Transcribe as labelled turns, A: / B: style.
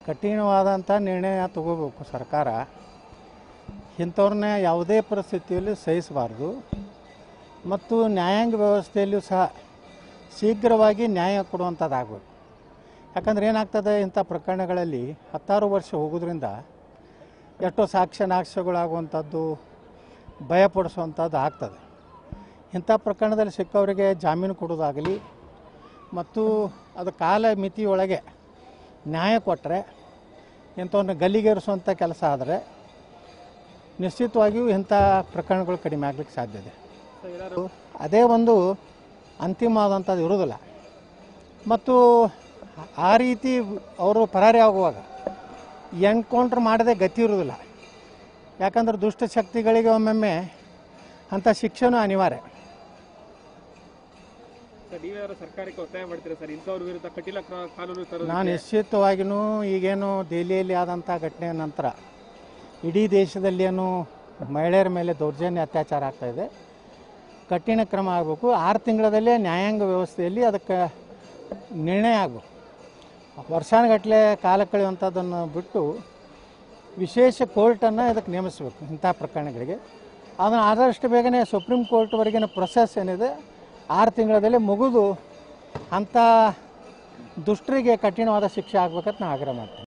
A: ಕಠಿಣವಾದಂಥ ನಿರ್ಣಯ ತಗೋಬೇಕು ಸರ್ಕಾರ ಇಂಥವ್ರನ್ನ ಯಾವುದೇ ಪರಿಸ್ಥಿತಿಯಲ್ಲಿ ಸಹಿಸಬಾರ್ದು ಮತ್ತು ನ್ಯಾಯಾಂಗ ವ್ಯವಸ್ಥೆಯಲ್ಲೂ ಸಹ ಶೀಘ್ರವಾಗಿ ನ್ಯಾಯ ಕೊಡುವಂಥದ್ದಾಗಬೇಕು ಯಾಕಂದ್ರೆ ಏನಾಗ್ತದೆ ಇಂಥ ಪ್ರಕರಣಗಳಲ್ಲಿ ಹತ್ತಾರು ವರ್ಷ ಹೋಗೋದ್ರಿಂದ ಎಷ್ಟೋ ಸಾಕ್ಷ್ಯ ನಾಕ್ಷ್ಯಗಳಾಗುವಂಥದ್ದು ಭಯಪಡಿಸುವಂಥದ್ದು ಆಗ್ತದೆ ಇಂಥ ಪ್ರಕರಣದಲ್ಲಿ ಸಿಕ್ಕವರಿಗೆ ಜಾಮೀನು ಕೊಡೋದಾಗಲಿ ಮತ್ತು ಅದು ಕಾಲ ಮಿತಿಯೊಳಗೆ ನ್ಯಾಯ ಕೊಟ್ಟರೆ ಇಂಥವನ್ನ ಗಲ್ಲಿಗೇರಿಸುವಂಥ ಕೆಲಸ ಆದರೆ ನಿಶ್ಚಿತವಾಗಿಯೂ ಇಂಥ ಪ್ರಕರಣಗಳು ಕಡಿಮೆ ಆಗಲಿಕ್ಕೆ ಸಾಧ್ಯ ಇದೆ ಅದೇ ಒಂದು ಅಂತಿಮವಾದಂಥದ್ದು ಇರೋದಿಲ್ಲ ಮತ್ತು ಆ ರೀತಿ ಅವರು ಪರಾರಿ ಆಗುವಾಗ ಎನ್ಕೌಂಟ್ರ್ ಮಾಡದೆ ಗತಿ ಇರೋದಿಲ್ಲ ಯಾಕಂದ್ರೆ ದುಷ್ಟಶಕ್ತಿಗಳಿಗೆ ಒಮ್ಮೊಮ್ಮೆ ಅಂಥ ಶಿಕ್ಷೆನೂ ಅನಿವಾರ್ಯ
B: ಸರ್ ನೀವ್ಯಾರು ಸರ್ಕಾರಕ್ಕೆ ಒತ್ತಾಯ ಮಾಡ್ತೀರಾ ಸರ್ ಇಂಥವ್ರ ವಿರುದ್ಧ ಕಠಿಣ ಕ್ರ- ಕಾನೂನು ತರೋದು
A: ನಾನು ನಿಶ್ಚಿತವಾಗಿಯೂ ಈಗೇನು ದೆಹಲಿಯಲ್ಲಿ ಆದಂಥ ಘಟನೆಯ ನಂತರ ಇಡೀ ದೇಶದಲ್ಲಿ ಏನು ಮಹಿಳೆಯರ ಮೇಲೆ ದೌರ್ಜನ್ಯ ಅತ್ಯಾಚಾರ ಆಗ್ತಾಯಿದೆ ಕಠಿಣ ಕ್ರಮ ಆಗಬೇಕು ಆರು ತಿಂಗಳಲ್ಲೇ ನ್ಯಾಯಾಂಗ ವ್ಯವಸ್ಥೆಯಲ್ಲಿ ಅದಕ್ಕೆ ನಿರ್ಣಯ ಆಗಬೇಕು ವರ್ಷಾನುಗಟ್ಟಲೆ ಕಾಲ ಕಳೆಯುವಂಥದ್ದನ್ನು ಬಿಟ್ಟು ವಿಶೇಷ ಕೋರ್ಟನ್ನು ಇದಕ್ಕೆ ನೇಮಿಸಬೇಕು ಇಂಥ ಪ್ರಕರಣಗಳಿಗೆ ಅದನ್ನು ಆದಷ್ಟು ಬೇಗನೆ ಸುಪ್ರೀಂ ಕೋರ್ಟ್ವರೆಗಿನ ಪ್ರೊಸೆಸ್ ಏನಿದೆ ಆರು ತಿಂಗಳಲ್ಲೇ ಮುಗಿದು ಅಂಥ ದುಷ್ಟರಿಗೆ ಕಠಿಣವಾದ ಶಿಕ್ಷೆ ಆಗ್ಬೇಕಂತ ನಾನು ಆಗ್ರಹ ಮಾಡ್ತೀನಿ